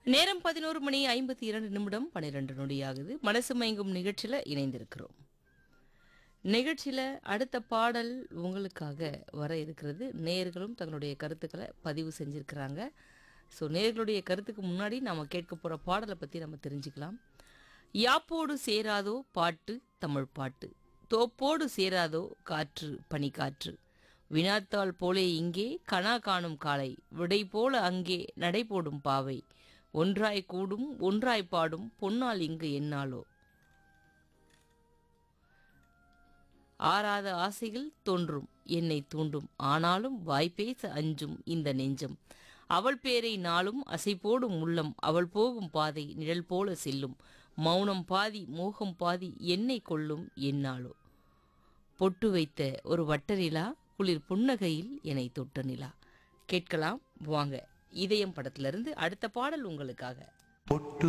நேரம் பதினோரு மணி ஐம்பத்தி இரண்டு நிமிடம் பன்னிரெண்டு நொடியாகுது மனசு மயங்கும் நிகழ்ச்சியில் இணைந்திருக்கிறோம் நிகழ்ச்சியில் அடுத்த பாடல் உங்களுக்காக வர இருக்கிறது நேயர்களும் தங்களுடைய கருத்துக்களை பதிவு செஞ்சிருக்கிறாங்க ஸோ நேயர்களுடைய கருத்துக்கு முன்னாடி நாம் கேட்க போகிற பாடலை பற்றி நம்ம தெரிஞ்சுக்கலாம் யாப்போடு சேராதோ பாட்டு தமிழ் பாட்டு தோப்போடு சேராதோ காற்று பனிக்காற்று வினாத்தாள் போலே இங்கே கனா காணும் காலை விடை போல அங்கே நடை போடும் பாவை ஒன்றாய் கூடும் ஒன்றாய் பாடும் பொன்னால் இங்கு என்னாலோ ஆறாத ஆசைகள் தோன்றும் என்னை தூண்டும் ஆனாலும் வாய்ப்பேச அஞ்சும் இந்த நெஞ்சம் அவள் பேரை நாளும் அசைபோடும் உள்ளம் அவள் போகும் பாதை நிழல் போல செல்லும் மௌனம் பாதி மோகம் பாதி என்னை கொள்ளும் என்னாலோ பொட்டு வைத்த ஒரு வட்டநிலா குளிர் புன்னகையில் என்னை தொட்ட நிலா கேட்கலாம் வாங்க இதயம் படத்திலிருந்து அடுத்த பாடல் உங்களுக்காக பொட்டு